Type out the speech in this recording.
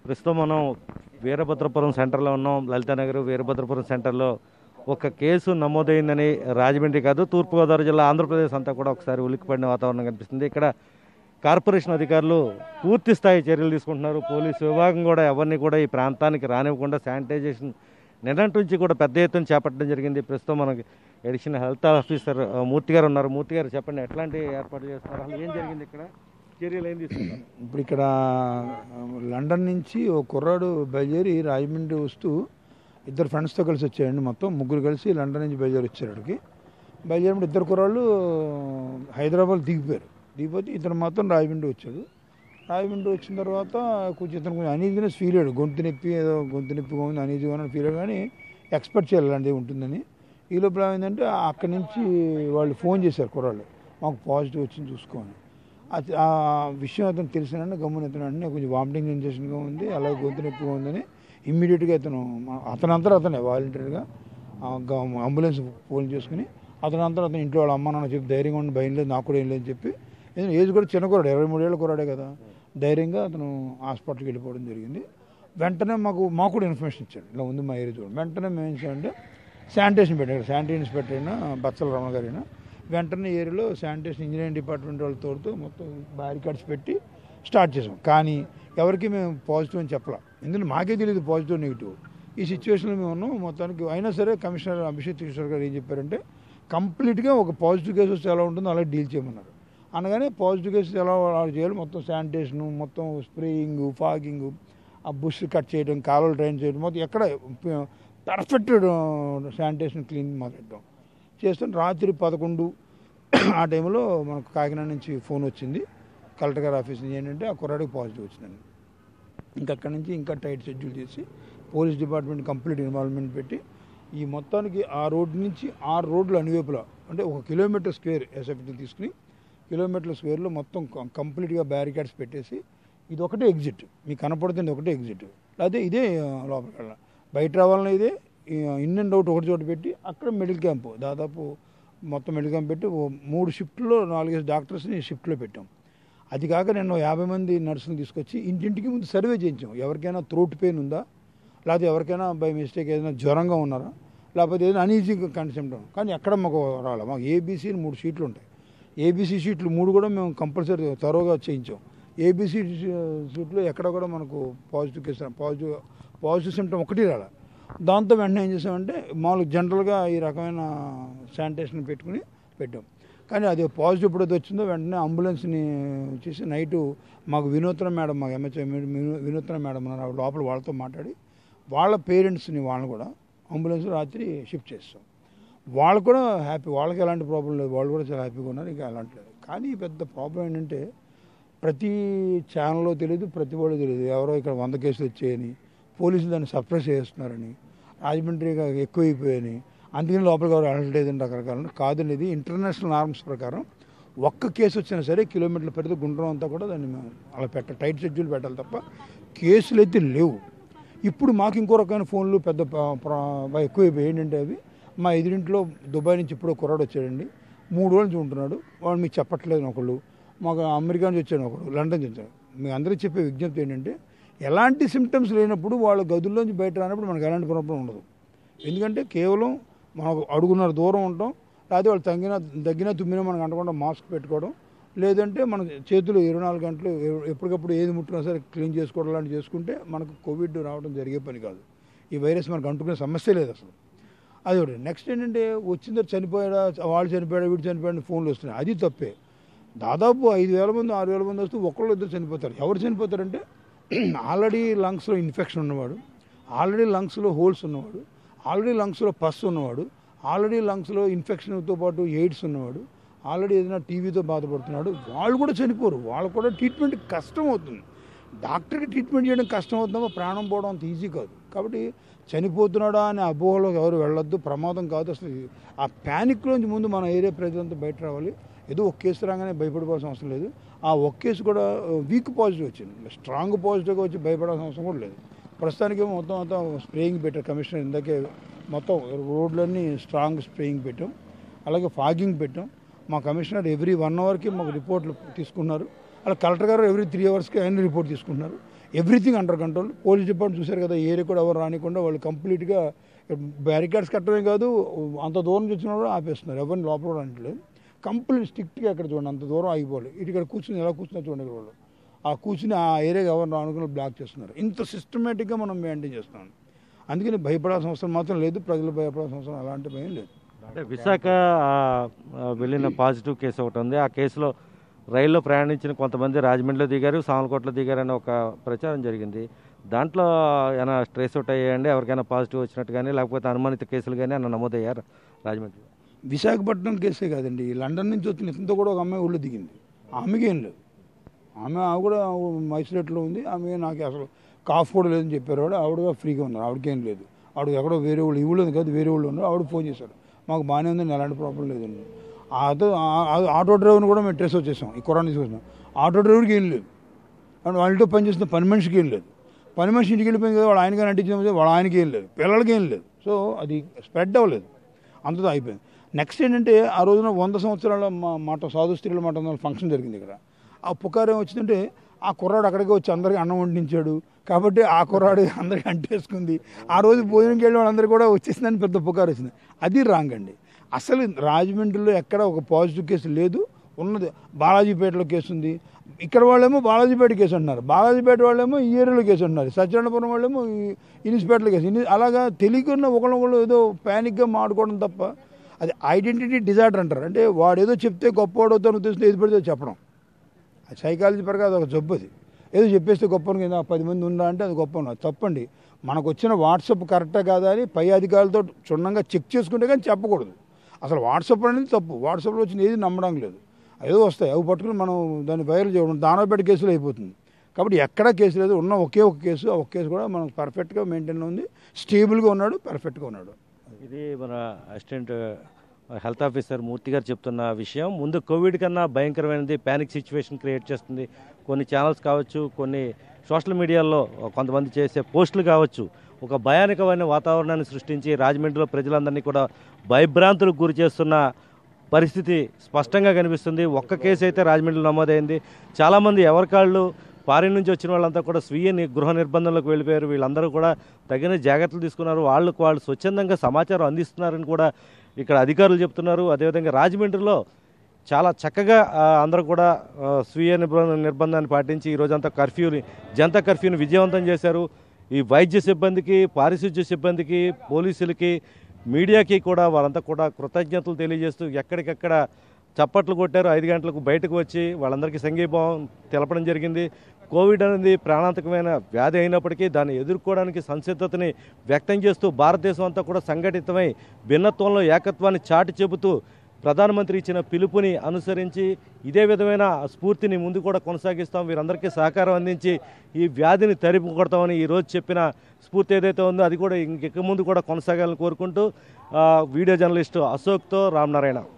ప్రస్తుతం మనం వీరభద్రపురం సెంటర్లో ఉన్నాం లలితానగర్ వీరభద్రపురం సెంటర్లో ఒక కేసు నమోదైందని రాజమండ్రి కాదు తూర్పుగోదావరి జిల్లా ఆంధ్రప్రదేశ్ అంతా కూడా ఒకసారి ఉలిక్కిపడిన వాతావరణం కనిపిస్తుంది ఇక్కడ కార్పొరేషన్ అధికారులు పూర్తి స్థాయి చర్యలు తీసుకుంటున్నారు పోలీసు విభాగం కూడా ఎవరిని కూడా ఈ ప్రాంతానికి రానివ్వకుండా శానిటైజేషన్ నిన్నటి నుంచి కూడా పెద్ద ఎత్తున చేపట్టడం జరిగింది ప్రస్తుతం మనకి ఎడిషనల్ హెల్త్ ఆఫీసర్ ఆ, మూర్తి గారు ఉన్నారు మూర్తి గారు చెప్పండి ఎట్లాంటి ఏర్పాటు చేస్తున్నారు అసలు ఏం జరిగింది ఇక్కడ చర్యలు ఏం తీసుకున్నారు ఇప్పుడు ఇక్కడ లండన్ నుంచి ఒక కుర్రాడు బయలుదేరి రాజమండ్రి వస్తూ ఇద్దరు ఫ్రెండ్స్తో కలిసి వచ్చాయండి మొత్తం ముగ్గురు కలిసి లండన్ నుంచి బయలుదేరి వచ్చారు అక్కడికి బయలుదేరినప్పుడు ఇద్దరు కుర్రాళ్ళు హైదరాబాద్ దిగిపోయారు దిగిపోతే ఇతను మాత్రం రాజమండ్రి వచ్చాడు రాజమండ్రి వచ్చిన తర్వాత కొంచెం ఇతను కొంచెం అనీజీనెస్ ఫీల్ అయ్యాడు గొంతు నొప్పి ఏదో గొంతు నొప్పిగా ఉంది అనీజీగా అని ఫీల్ అయ్యాడు కానీ ఎక్స్పెక్ట్ చేయాలి అలాంటిది ఉంటుందని ఈ లోపల ఏమైందంటే అక్కడి నుంచి వాళ్ళు ఫోన్ చేశారు కుర్రాళ్ళు మాకు పాజిటివ్ వచ్చింది చూసుకోని అది ఆ విషయం అతను తెలిసిన గమ్మున ఇతను అంటే కొంచెం వామిటింగ్ సెన్సేషన్గా ఉంది అలాగే గొంతు నొప్పిగా ఉందని ఇమ్మీడియట్గా ఇతను అతనంతా అతనే వాలంటీర్గా అంబులెన్స్ ఫోన్ చేసుకుని అతనంతా అతను ఇంట్లో వాళ్ళ అమ్మ నాన్న చెప్పి ధైర్యంగా ఉండి భయం లేదు నాకు కూడా ఏం లేదని చెప్పి ఎందుకంటే ఏజ్ కూడా చిన్న కురాడు ఇరవై మూడేళ్ళ కురాడే కదా ధైర్యంగా అతను హాస్పిటల్కి వెళ్ళిపోవడం జరిగింది వెంటనే మాకు మాకు కూడా ఇన్ఫర్మేషన్ ఇచ్చాడు ఇలా ఉంది మా ఏరియా చూడండి వెంటనే మేము ఏం చేయాలంటే శానిటేషన్ పెట్టాడు శానిటరీ ఇన్స్పెక్టర్ అయినా బచ్చల రమణ గారైనా వెంటనే ఏరియాలో శానిటేషన్ ఇంజనీరింగ్ డిపార్ట్మెంట్ వాళ్ళ తోడుతో మొత్తం బ్యారికాడ్స్ పెట్టి స్టార్ట్ చేసాం కానీ ఎవరికి మేము పాజిటివ్ అని చెప్పలా ఎందుకంటే మాకే తెలియదు పాజిటివ్ నెగిటివ్ ఈ సిచ్యువేషన్లో మేము ఉన్నాం మొత్తానికి అయినా సరే కమిషనర్ అభిషేక్ కిషోర్ గారు ఏం చెప్పారంటే కంప్లీట్గా ఒక పాజిటివ్ కేసు వస్తే ఎలా ఉంటుందో అలా డీల్ చేయమన్నారు అనగానే పాజిటివ్ కేసెస్ ఎలా వాళ్ళు చేయాలి మొత్తం శానిటేషను మొత్తం స్ప్రేయింగ్ ఫాగింగ్ ఆ బుష్ కట్ చేయడం కాలువలు డ్రైన్ చేయడం మొత్తం ఎక్కడ పర్ఫెక్ట్ శానిటేషన్ క్లీన్ మొదలెట్టాం చేస్తాం రాత్రి పదకొండు ఆ టైంలో మనకు కాకినాడ నుంచి ఫోన్ వచ్చింది కలెక్టర్ గారి ఆఫీస్ నుంచి ఏంటంటే ఆ కుర్రాడికి పాజిటివ్ వచ్చిందండి ఇంకా అక్కడి నుంచి ఇంకా టైట్ షెడ్యూల్ చేసి పోలీస్ డిపార్ట్మెంట్ కంప్లీట్ ఇన్వాల్వ్మెంట్ పెట్టి ఈ మొత్తానికి ఆ రోడ్ నుంచి ఆరు రోడ్లు అనివైపులా అంటే ఒక కిలోమీటర్ స్క్వేర్ ఎస్ఎఫ్టీ తీసుకుని కిలోమీటర్ స్క్వేర్లో మొత్తం కం- కంప్లీట్గా బ్యారికేడ్స్ పెట్టేసి ఇది ఒకటే ఎగ్జిట్ మీకు కనపడుతుంది ఒకటే ఎగ్జిట్ లేకపోతే ఇదే ఆ, లోపలికి వెళ్ళాలి బయట రావాలన్నా ఇదే ఇన్ అండ్ అవుట్ ఒకటి చోట పెట్టి అక్కడ మెడికల్ క్యాంపు దాదాపు మొత్తం మెడికల్ క్యాంప్ పెట్టి ఓ మూడు షిఫ్ట్లో నాలుగైదు డాక్టర్స్ని షిఫ్ట్లో పెట్టాం అది కాక నేను యాభై మంది నర్సులు తీసుకొచ్చి ఇంటింటికి ముందు సర్వే చేయించాం ఎవరికైనా థ్రోట్ పెయిన్ ఉందా లేకపోతే ఎవరికైనా బై మిస్టేక్ ఏదైనా జ్వరంగా ఉన్నారా లేకపోతే ఏదైనా అనీజీ కన్సెప్ట్ కానీ ఎక్కడ మాకు రావాలి మాకు ఏబీసీ మూడు షీట్లు ఉంటాయి ఏబీసీ షీట్లు మూడు కూడా మేము కంపల్సరీ త్వరగా చేయించాం ఏబీసీ షీట్లో ఎక్కడ కూడా మనకు positive case positive positive symptom ఒకటి రాలే దాంతో వెంటనే ఏం చేసామంటే మామూలుగా జనరల్గా ఈ రకమైన శానిటేషన్ పెట్టుకుని పెట్టాం కానీ అది పాజిటివ్ ఎప్పుడైతే వచ్చిందో వెంటనే అంబులెన్స్ని చేసి నైటు మాకు వినూత్న మేడం మాకు ఎంహెచ్ఐ వినూత్న మేడం ఉన్నారు ఆవిడ లోపల వాళ్ళతో మాట్లాడి వాళ్ళ పేరెంట్స్ని వాళ్ళని కూడా అంబులెన్స్ రాత్రి షిఫ్ట్ చేస్తాం వాళ్ళు కూడా హ్యాపీ వాళ్ళకి ఎలాంటి ప్రాబ్లం లేదు వాళ్ళు కూడా చాలా హ్యాపీగా ఉన్నారు ఇంకా అలాంటి లేదు కానీ పెద్ద ప్రాబ్లం ఏంటంటే ప్రతి ఛానల్లో తెలియదు ప్రతి వాళ్ళు తెలియదు ఎవరో ఇక్కడ వంద కేసులు వచ్చాయని పోలీసులు దాన్ని సప్రెస్ చేస్తున్నారని రాజమండ్రిగా ఎక్కువైపోయాయని అందుకని లోపలికి ఎవరు వెళ్ళలేదని రకరకాల కాదండి ఇది ఇంటర్నేషనల్ నార్మ్స్ ప్రకారం ఒక్క కేసు వచ్చినా సరే కిలోమీటర్ల పెడితే గుండ్రం అంతా కూడా దాన్ని మేము అలా పెట్ట టైట్ షెడ్యూల్ పెట్టాలి తప్ప కేసులు అయితే లేవు ఇప్పుడు మాకు ఇంకో రకమైన ఫోన్లు పెద్ద ప్ర- ప్ర- ఎక్కువైపోయి ఏంటంటే అవి మా ఎదురింట్లో దుబాయ్ నుంచి ఇప్పుడు కుర్రాడు వచ్చాడండి మూడు రోజుల నుంచి ఉంటున్నాడు వాడు మీకు చెప్పట్లేదు ఒకళ్ళు మాకు అమెరికా నుంచి వచ్చాడు ఒకడు లండన్ నుంచి వచ్చాడు మీకు అందరికీ చెప్పే విజ్ఞప్తి ఏంటంటే ఎలాంటి సిమ్టమ్స్ లేనప్పుడు వాళ్ళ గదుల్లోంచి బయట రానప్పుడు మనకు ఎలాంటి ప్రాబ్లం ఉండదు ఎందుకంటే కేవలం మనకు అడుగున్నర దూరం ఉంటాం లేకపోతే వాళ్ళు తగ్గిన దగ్గిన తుమ్మిన మనకు అంటకుండా మాస్క్ పెట్టుకోవడం లేదంటే మన చేతులు ఇరవై నాలుగు గంటలు ఎ- ఎప్పటికప్పుడు ఏది ముట్టినా సరే క్లీన్ చేసుకోవడం లాంటివి చేసుకుంటే మనకు కోవిడ్ రావడం జరిగే పని కాదు ఈ వైరస్ మనకు అంటుకునే సమస్య లేదు అసలు అది ఒకటి నెక్స్ట్ ఏంటంటే వచ్చిందో చనిపోయాడా వాళ్ళు చనిపోయాడా వీడు చనిపోయాడు ఫోన్లు వస్తున్నాయి అది తప్పే దాదాపు ఐదు వేల మంది ఆరు వేల మంది వస్తే ఒకళ్ళు ఇద్దరు చనిపోతారు ఎవరు చనిపోతారంటే ఆల్రెడీ లంగ్స్లో ఇన్ఫెక్షన్ ఉన్నవాడు ఆల్రెడీ లంగ్స్లో హోల్స్ ఉన్నవాడు ఆల్రెడీ లంగ్స్లో పస్ ఉన్నవాడు ఆల్రెడీ లంగ్స్లో ఇన్ఫెక్షన్తో పాటు ఎయిడ్స్ ఉన్నవాడు ఆల్రెడీ ఏదైనా టీవీతో బాధపడుతున్నాడు వాళ్ళు కూడా చనిపోరు వాళ్ళు కూడా ట్రీట్మెంట్ కష్టం అవుతుంది డాక్టర్కి ట్రీట్మెంట్ చేయడం కష్టం అవుతుందో ప్రాణం పోవడం అంత ఈజీ కాదు కాబట్టి చనిపోతున్నాడా అనే అపోహలో ఎవరు వెళ్ళొద్దు ప్రమాదం కాదు అసలు ఆ ప్యానిక్లోంచి ముందు మన ఏరియా ప్రజలంతా బయట రావాలి ఏదో ఒక కేసు రాగానే భయపడిపోవాల్సిన అవసరం లేదు ఆ ఒక్క కేసు కూడా వీక్ పాజిటివ్ వచ్చింది స్ట్రాంగ్ పాజిటివ్గా వచ్చి భయపడాల్సిన అవసరం కూడా లేదు ప్రస్తుతానికి మొత్తం అంతా స్ప్రేయింగ్ పెట్టారు కమిషనర్ ఇందాకే మొత్తం రోడ్లన్నీ స్ట్రాంగ్ స్ప్రేయింగ్ పెట్టాం అలాగే ఫాగింగ్ పెట్టాం మా కమిషనర్ ఎవ్రీ వన్ అవర్కి మాకు రిపోర్ట్లు తీసుకున్నారు అలా కలెక్టర్ గారు ఎవ్రీ త్రీ అవర్స్కి ఆయన రిపోర్ట్ తీసుకుంటున్నారు everything under control police department చూశారు కదా ఏరియా కూడా ఎవరు రానికుండా వాళ్ళు కంప్లీట్గా బ్యారికేడ్స్ కట్టడమే కాదు అంత దూరం నుంచి వచ్చిన కూడా ఆపేస్తున్నారు ఎవరిని లోపల కూడా అనట్లేదు కంప్లీట్ స్ట్రిక్ట్గా ఎక్కడ చూడండి అంత దూరం ఆగిపోవాలి ఇటు ఇక్కడ కూర్చుని ఎలా కూర్చున్నా చూడండి ఇక్కడ వాళ్ళు ఆ కూర్చుని ఆ ఏరియాకి ఎవరు రానుకుని బ్లాక్ చేస్తున్నారు ఇంత సిస్టమేటిక్గా మనం మెయింటైన్ చేస్తున్నాం అందుకని భయపడాల్సిన అవసరం మాత్రం లేదు ప్రజలు భయపడాల్సిన అవసరం అలాంటి భయం లేదు అంటే విశాఖ ఆ, ఆ, వెళ్ళిన పాజిటివ్ కేసు ఒకటి ఉంది ఆ కేసులో రైల్లో ప్రయాణించిన కొంతమంది రాజమండ్రిలో దిగారు సామలకోటలో దిగారు అనే ఒక ప్రచారం జరిగింది దాంట్లో ఏమైనా ట్రేస్ అవుట్ అయ్యాయండి ఎవరికైనా పాజిటివ్ వచ్చినట్టు కానీ లేకపోతే అనుమానిత కేసులు కానీ ఏమైనా నమోదయ్యారు రాజమండ్రిలో విశాఖపట్నం కేసే కాదండి లండన్ నుంచి వచ్చిన ఇతనితో కూడా ఒక అమ్మాయి ఊళ్ళో దిగింది ఆమెకి ఏం లేదు ఆమె ఆమె కూడా మైసూరేట్లో ఉంది ఆమె నాకు అసలు కాఫ్ కూడా లేదని చెప్పారు ఆవిడ ఆవిడ కూడా ఫ్రీగా ఉన్నారు ఆవిడకేం లేదు ఆవిడ ఎక్కడో వేరే వాళ్ళు ఈ ఊళ్ళో ఉంది కాదు వేరే వాళ్ళు ఉన్నారు ఆవిడ ఫోన్ చేశారు మాకు బాగానే ఉందండి ఎలాంటి ప్రాబ్లం లేదండి అదో ఆ- ఆటో డ్రైవర్ని కూడా మేము ట్రెస్ వచ్చేసాం ఈ కరోనా తీసుకొచ్చాం ఆటో డ్రైవర్కి ఏం లేదు అండ్ వాళ్ళతో పనిచేస్తున్న పని మనిషికి ఏం లేదు పని మనిషి ఇంటికి వెళ్ళిపోయింది కదా వాళ్ళ ఆయనకి అంటించిన వాళ్ళ ఆయనకి ఏం లేదు పిల్లలకి ఏం లేదు సో అది స్ప్రెడ్ అవ్వలేదు అంతతో అయిపోయింది నెక్స్ట్ ఏంటంటే ఆ రోజున వంద సంవత్సరాల మా మాట సాధు స్త్రీల మాట అన్న ఫంక్షన్ జరిగింది ఇక్కడ ఆ పుకారు ఏమొచ్చిందంటే ఆ కుర్రాడు అక్కడికి వచ్చి అందరికి అన్నం వండించాడు కాబట్టి ఆ కుర్రాడు అందరికి అంటేసుకుంది ఆ రోజు భోజనంకి వెళ్ళిన వాళ్ళందరూ కూడా వచ్చేసిందని పెద్ద పుకారు వచ్చింది అది రాంగ్ అండి అసలు రాజమండ్రిలో ఎక్కడ ఒక పాజిటివ్ కేసు లేదు ఉన్నది బాలాజీపేటలో కేసు ఉంది ఇక్కడ వాళ్ళేమో బాలాజీపేట కేసు అంటున్నారు బాలాజీపేట వాళ్ళేమో ఈ ఏరియాలో కేసు అంటున్నారు సత్యనారాయణపురం వాళ్ళేమో ఈ ఇనిస్పేటలో కేసు ఇని అలాగా తెలియకుండా ఒకళ్ళొకళ్ళు ఏదో ప్యానిక్గా మాడుకోవడం తప్ప అది ఐడెంటిటీ డిజార్డర్ అంటారు అంటే వాడు ఏదో చెప్తే గొప్పవాడవుతాను ఉద్దేశంతో ఏది పడితే అది చెప్పడం అది సైకాలజీ పరంగా అది ఒక జబ్బు అది ఏదో చెప్పేస్తే గొప్ప కింద పది మంది ఉందా అంటే అది గొప్ప ఉన్నది. తప్పండి మనకు వచ్చిన వాట్సాప్ కరెక్టా కాదా అని పై అధికారులతో క్షుణ్ణంగా చెక్ చేసుకుంటే కానీ చెప్పకూడదు అసలు వాట్సాప్ అనేది తప్పు వాట్సాప్లో వచ్చిన ఏది నమ్మడం లేదు ఏదో వస్తాయి అవి పట్టుకుని మనం దాన్ని వైరల్ చేయడం దానోపేట కేసులో అయిపోతుంది కాబట్టి ఎక్కడా కేసు లేదు ఉన్న ఒకే ఒక కేసు ఆ ఒక కేసు కూడా మనకు పర్ఫెక్ట్గా మెయింటైన్ ఉంది స్టేబుల్గా ఉన్నాడు పర్ఫెక్ట్గా ఉన్నాడు ఇది మన అసిస్టెంట్ హెల్త్ ఆఫీసర్ మూర్తి గారు చెప్తున్న విషయం ముందు కోవిడ్ కన్నా భయంకరమైనది ప్యానిక్ సిచ్యువేషన్ క్రియేట్ చేస్తుంది కొన్ని ఛానల్స్ కావచ్చు కొన్ని సోషల్ మీడియాలో కొంతమంది చేసే పోస్టులు కావచ్చు ఒక భయానకమైన వాతావరణాన్ని సృష్టించి రాజమండ్రిలో ప్రజలందరినీ కూడా భయభ్రాంతులకు గురి చేస్తున్న పరిస్థితి స్పష్టంగా కనిపిస్తుంది ఒక్క కేసు అయితే రాజమండ్రిలో నమోదైంది చాలామంది ఎవరికాళ్ళు ఫారిన్ నుంచి వచ్చిన వాళ్ళంతా కూడా స్వీయ ని- గృహ నిర్బంధంలోకి వెళ్ళిపోయారు వీళ్ళందరూ కూడా తగిన జాగ్రత్తలు తీసుకున్నారు వాళ్ళకు వాళ్ళు స్వచ్ఛందంగా సమాచారం అందిస్తున్నారని కూడా ఇక్కడ అధికారులు చెప్తున్నారు అదేవిధంగా రాజమండ్రిలో చాలా చక్కగా ఆ, అందరూ కూడా ఆ, స్వీయ నిర్బంధ నిర్బంధాన్ని పాటించి ఈ రోజంతా కర్ఫ్యూని జనతా కర్ఫ్యూని విజయవంతం చేశారు ఈ వైద్య సిబ్బందికి పారిశుద్ధ్య సిబ్బందికి పోలీసులకి మీడియాకి కూడా వారంతా కూడా కృతజ్ఞతలు తెలియజేస్తూ ఎక్కడికెక్కడ చప్పట్లు కొట్టారు ఐదు గంటలకు బయటకు వచ్చి వాళ్ళందరికీ సంఘీభావం తెలపడం జరిగింది కోవిడ్ అనేది ప్రాణాంతకమైన వ్యాధి అయినప్పటికీ దాన్ని ఎదుర్కోవడానికి సంసిద్ధతని వ్యక్తం చేస్తూ భారతదేశం అంతా కూడా సంఘటితమై భిన్నత్వంలో ఏకత్వాన్ని చాటి చెబుతూ ప్రధానమంత్రి ఇచ్చిన పిలుపుని అనుసరించి ఇదే విధమైన స్ఫూర్తిని ముందు కూడా కొనసాగిస్తాం వీరందరికీ సహకారం అందించి ఈ వ్యాధిని తరిమి కొడతామని ఈరోజు చెప్పిన స్ఫూర్తి ఏదైతే ఉందో అది కూడా ఇంకెక్క ముందు కూడా కొనసాగాలని కోరుకుంటూ ఆ, వీడియో జర్నలిస్టు అశోక్తో రామనారాయణ